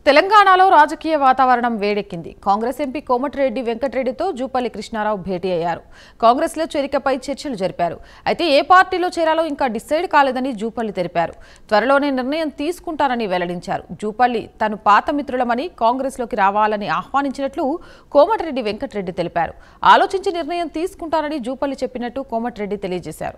తెలంగాణలో రాజకీయ వాతావరణం వేడెక్కింది కాంగ్రెస్ ఎంపీ కోమటిరెడ్డి వెంకటరెడ్డితో జూపల్లి కృష్ణారావు భేటీ అయ్యారు కాంగ్రెస్లో చేరికపై చర్చలు జరిపారు అయితే ఏ పార్టీలో చేరాలో ఇంకా డిసైడ్ కాలేదని జూపల్లి తెలిపారు త్వరలోనే నిర్ణయం తీసుకుంటారని వెల్లడించారు జూపల్లి తను పాత మిత్రులమని కాంగ్రెస్లోకి రావాలని ఆహ్వానించినట్లు కోమటిరెడ్డి వెంకటరెడ్డి తెలిపారు ఆలోచించి నిర్ణయం తీసుకుంటారని జూపల్లి చెప్పినట్టు కోమటిరెడ్డి తెలియజేశారు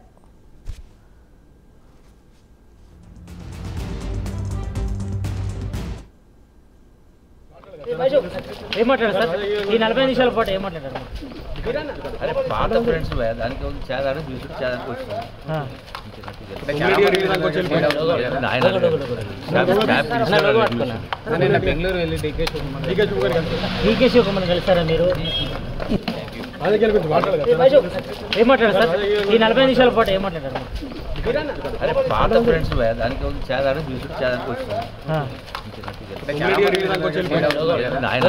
ఏమంటారు సార్ ఈ నలభై నిమిషాల పాటు ఏమంటారు అరే పాత ఫ్రెండ్స్ భయ దానికి ఉంది చేదారు చూసి చేదానికి వచ్చింది ఆయన నిన్న బెంగళూరు వెళ్ళి డీకే డీకే శివకుమార్ కలిసారా మీరు ఏమంటారు సార్ ఈ నలభై నిమిషాల పాటు ఏమంటారు అరే పాత ఫ్రెండ్స్ భయ దానికి ఉంది చేదారు చూసి చేదానికి వచ్చింది ఆయన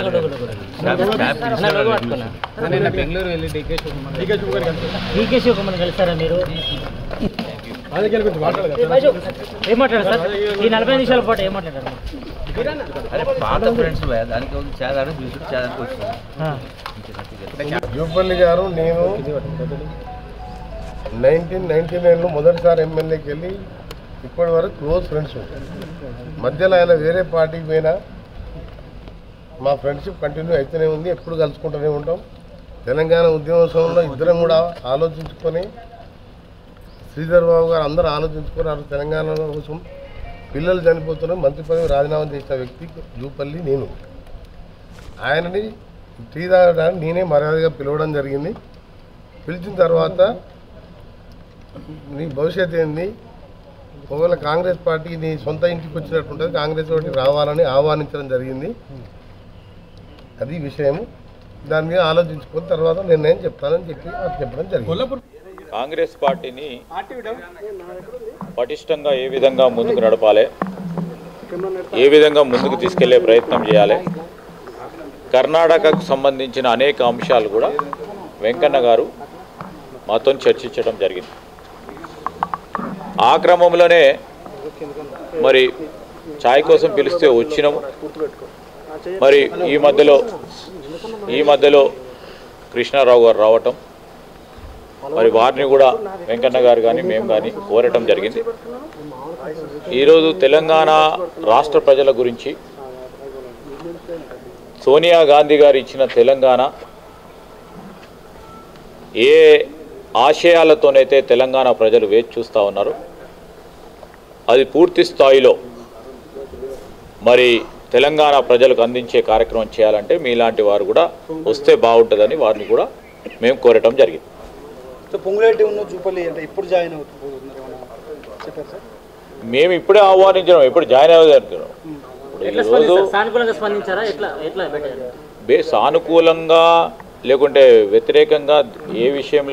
నిన్న బెంగళూరు వెళ్ళి డీకే డీకే శివకుమార్ కలిసారా మీరు ఏమంటారు సార్ ఈ నలభై నిమిషాల పాటు ఏమంటారు అరే పాత ఫ్రెండ్స్ భయ దానికి ఉంది చేదారు చూసి చేదానికి వచ్చింది జూపల్లి గారు నేను నైన్టీన్ నైన్టీ నైన్లో మొదటిసారి ఎమ్మెల్యేకి వెళ్ళి ఇప్పటి వరకు క్లోజ్ ఫ్రెండ్స్ మధ్యలో ఆయన వేరే పార్టీకి పోయినా మా ఫ్రెండ్షిప్ కంటిన్యూ అయితేనే ఉంది ఎప్పుడు కలుసుకుంటూనే ఉంటాం తెలంగాణ ఉద్యమోత్సవంలో ఇద్దరం కూడా ఆలోచించుకొని శ్రీధర్ బాబు గారు అందరూ ఆలోచించుకొని ఆ తెలంగాణ కోసం పిల్లలు చనిపోతున్నారు మంత్రి పదవి రాజీనామా చేసిన వ్యక్తి జూపల్లి నేను ఆయనని టీ తాగడానికి నేనే మర్యాదగా పిలవడం జరిగింది పిలిచిన తర్వాత నీ భవిష్యత్ ఏంది ఒకవేళ కాంగ్రెస్ పార్టీ నీ సొంత ఇంటికి వచ్చినట్టుంటుంది కాంగ్రెస్ పార్టీ రావాలని ఆహ్వానించడం జరిగింది అది విషయం దాని మీద ఆలోచించుకున్న తర్వాత నిర్ణయం చెప్తానని చెప్పి నాకు చెప్పడం జరిగింది కాంగ్రెస్ పార్టీని పటిష్టంగా ఏ విధంగా ముందుకు నడపాలి ఏ విధంగా ముందుకు తీసుకెళ్లే ప్రయత్నం చేయాలి కర్ణాటకకు సంబంధించిన అనేక అంశాలు కూడా వెంకన్న గారు మాతో చర్చించడం జరిగింది ఆ క్రమంలోనే మరి ఛాయ్ కోసం పిలిస్తే వచ్చినాము మరి ఈ మధ్యలో ఈ మధ్యలో కృష్ణారావు గారు రావటం మరి వారిని కూడా వెంకన్న గారు కానీ మేము కానీ కోరటం జరిగింది ఈరోజు తెలంగాణ రాష్ట్ర ప్రజల గురించి సోనియా గాంధీ గారు ఇచ్చిన తెలంగాణ ఏ ఆశయాలతోనైతే తెలంగాణ ప్రజలు వేచి చూస్తూ ఉన్నారు అది పూర్తి స్థాయిలో మరి తెలంగాణ ప్రజలకు అందించే కార్యక్రమం చేయాలంటే మీలాంటి వారు కూడా వస్తే బాగుంటుందని వారిని కూడా మేము కోరటం జరిగింది సో పొంగులేటి ఉన్న జూపల్లి అంటే ఇప్పుడు జాయిన్ అవుతున్నారు చెప్పారు సార్ మేము ఇప్పుడే ఆహ్వానించినాం ఎప్పుడు జాయిన్ అవ్వదనుకున్నాం ఇప్పుడు ఎట్లా ఈరోజు స్పందిస్తారు సానుకూలంగా స్పందించారా ఎట్లా ఎట్లా పెట్టారు బే సానుకూలంగా లేకుంటే వ్యతిరేకంగా ఏ విషయంలో